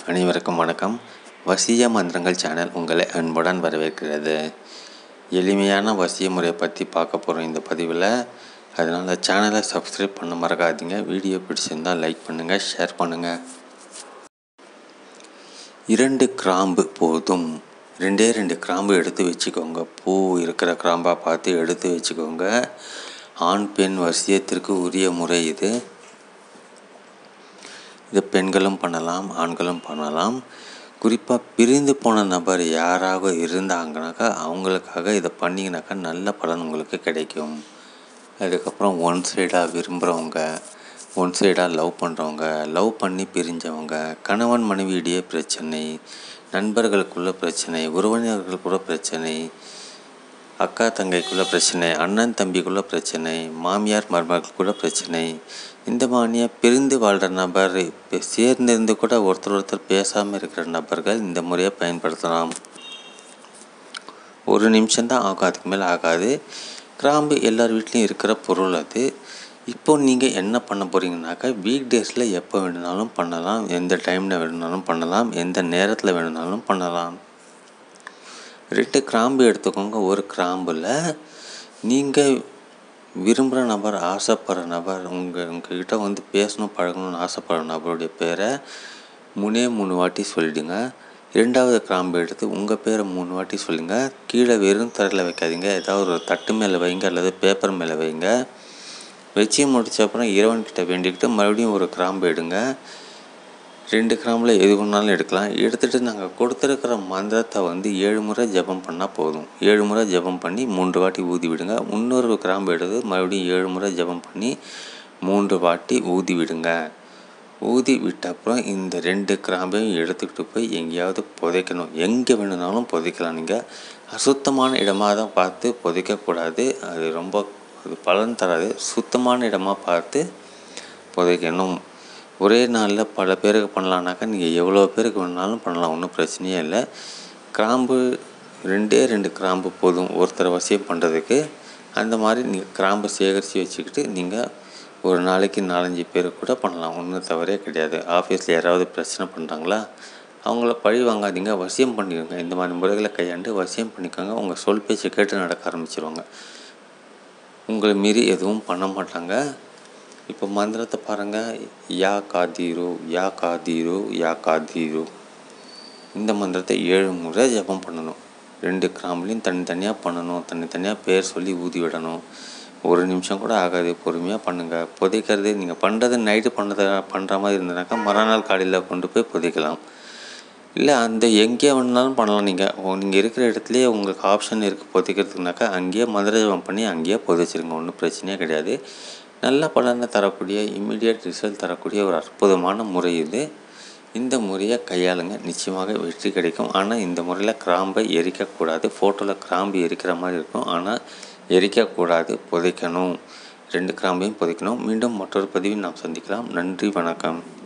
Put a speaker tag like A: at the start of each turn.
A: அனைவருக்கும் வணக்கம் வசிய மந்திரங்கள் சேனல் உங்களை அன்புடன் வரவேற்கிறது எளிமையான வசிய முறையை பற்றி பார்க்க போகிறோம் இந்த பதிவில் அதனால் சேனலை சப்ஸ்கிரைப் பண்ண மறக்காதீங்க வீடியோ பிடிச்சிருந்தால் லைக் பண்ணுங்கள் ஷேர் பண்ணுங்கள் இரண்டு கிராம்பு போதும் ரெண்டே ரெண்டு கிராம்பு எடுத்து வச்சுக்கோங்க பூ இருக்கிற கிராம்பாக பார்த்து எடுத்து வச்சுக்கோங்க ஆண் பெண் வசியத்திற்கு உரிய முறை இது இது பெண்களும் பண்ணலாம் ஆண்களும் பண்ணலாம் குறிப்பாக பிரிந்து போன நபர் யாராக இருந்தாங்கனாக்கா அவங்களுக்காக இதை பண்ணிங்கனாக்கா நல்ல பலன் உங்களுக்கு கிடைக்கும் அதுக்கப்புறம் ஒன் சைடாக விரும்புகிறவங்க ஒன் சைடாக லவ் பண்ணுறவங்க லவ் பண்ணி பிரிஞ்சவங்க கணவன் மனைவியிடையே பிரச்சனை நண்பர்களுக்குள்ள பிரச்சனை உறவினர்களுக்குள்ள பிரச்சனை அக்கா தங்கைக்குள்ள பிரச்சனை அண்ணன் தம்பிக்குள்ள பிரச்சனை மாமியார் மருமகளுக்குள்ள பிரச்சனை இந்த மாதிரியா பிரிந்து வாழ்கிற நபர் இப்போ சேர்ந்திருந்து கூட ஒருத்தர் ஒருத்தர் பேசாமல் இருக்கிற நபர்கள் இந்த முறையை பயன்படுத்தலாம் ஒரு நிமிஷம்தான் ஆகும் அதுக்கு மேலே ஆகாது கிராம்பு எல்லார் வீட்லேயும் இருக்கிற பொருள் அது இப்போ நீங்கள் என்ன பண்ண போகிறீங்கனாக்கா வீக் டேஸில் எப்போ வேணுனாலும் பண்ணலாம் எந்த டைமில் வேணுனாலும் பண்ணலாம் எந்த நேரத்தில் வேணுனாலும் பண்ணலாம் ரெண்டு கிராம்பு எடுத்துக்கோங்க ஒரு கிராம்பில் நீங்கள் விரும்புகிற நபர் ஆசைப்படுற நபர் உங்கள் உங்ககிட்ட வந்து பேசணும் பழகணும்னு ஆசைப்படுற நபருடைய பேரை மூணே மூணு வாட்டி சொல்லிவிடுங்க இரண்டாவது கிராம்பு எடுத்து உங்கள் பேரை மூணு வாட்டி சொல்லுங்கள் கீழே வெறும் தரையில் வைக்காதீங்க ஏதாவது ஒரு தட்டு மேலே வைங்க அல்லது பேப்பர் மேலே வைங்க வச்சு முடிச்ச அப்புறம் இறைவன்கிட்ட வேண்டிக்கிட்டு மறுபடியும் ஒரு கிராம்பு எடுங்க ரெண்டு கிராமில் எது வேணாலும் எடுக்கலாம் எடுத்துகிட்டு நாங்கள் கொடுத்துருக்கிற மந்திரத்தை வந்து ஏழு முறை ஜபம் பண்ணால் போதும் ஏழு முறை ஜபம் பண்ணி மூன்று வாட்டி ஊதி விடுங்க இன்னொரு கிராம்பு எடுத்து மறுபடியும் ஏழு முறை ஜபம் பண்ணி மூன்று வாட்டி ஊதி விடுங்க ஊதி விட்ட அப்புறம் இந்த ரெண்டு கிராம்பையும் எடுத்துக்கிட்டு போய் எங்கேயாவது புதைக்கணும் எங்கே வேணுனாலும் புதைக்கலாம் நீங்கள் அசுத்தமான இடமாக தான் பார்த்து புதைக்கக்கூடாது அது ரொம்ப அது பலன் தராது சுத்தமான இடமாக பார்த்து புதைக்கணும் ஒரே நாளில் பல பேருக்கு பண்ணலான்னாக்கா நீங்கள் எவ்வளோ பேருக்கு வேணாலும் பண்ணலாம் ஒன்றும் பிரச்சனையே இல்லை கிராம்பு ரெண்டே ரெண்டு கிராம்பு போதும் ஒருத்தரை வசியம் பண்ணுறதுக்கு அந்த மாதிரி நீங்கள் கிராம்பு சேகரித்து வச்சுக்கிட்டு நீங்கள் ஒரு நாளைக்கு நாலஞ்சு பேர் கூட பண்ணலாம் ஒன்றும் தவறே கிடையாது ஆஃபீஸில் யாராவது பிரச்சனை பண்ணுறாங்களா அவங்கள பழி வாங்காதீங்க வசியம் பண்ணிடுங்க இந்த மாதிரி முறைகளை கையாண்டு வசியம் பண்ணிக்கோங்க உங்கள் சொல் பேச்சு கேட்டு நடக்க ஆரம்பிச்சிருவாங்க உங்களை மீறி எதுவும் பண்ண மாட்டாங்க இப்போ மந்திரத்தை பாருங்கள் யா காதீரோ யா காதீரோ யா காதீரோ இந்த மந்திரத்தை ஏழு முறை ஜபம் பண்ணணும் ரெண்டு கிராம்லேயும் தனித்தனியாக பண்ணணும் தனித்தனியாக பேர் சொல்லி ஊதி விடணும் ஒரு நிமிஷம் கூட ஆகாது பொறுமையாக பண்ணுங்கள் புதைக்கிறது நீங்கள் பண்ணுறது நைட்டு பண்ணதை பண்ணுற மாதிரி இருந்ததுனாக்கா மறுநாள் காலையில் கொண்டு போய் புதைக்கலாம் இல்லை அந்த எங்கே வேணுனாலும் பண்ணலாம் நீங்கள் நீங்கள் இருக்கிற இடத்துலையே உங்களுக்கு ஆப்ஷன் இருக்குது புதைக்கிறதுக்குனாக்கா அங்கேயே மதுரை ஜபம் பண்ணி அங்கேயே புதைச்சிருங்க ஒன்றும் பிரச்சனையே கிடையாது நல்ல பலனை தரக்கூடிய இம்மிடியட் ரிசல்ட் தரக்கூடிய ஒரு அற்புதமான முறை இது இந்த முறையை கையாளுங்க நிச்சயமாக வெற்றி கிடைக்கும் ஆனால் இந்த முறையில் கிராம்பை எரிக்கக்கூடாது ஃபோட்டோவில் கிராம்பு எரிக்கிற மாதிரி இருக்கும் ஆனால் எரிக்கக்கூடாது புதைக்கணும் ரெண்டு கிராம்பையும் புதைக்கணும் மீண்டும் மற்றொரு பதிவில் நாம் சந்திக்கலாம் நன்றி வணக்கம்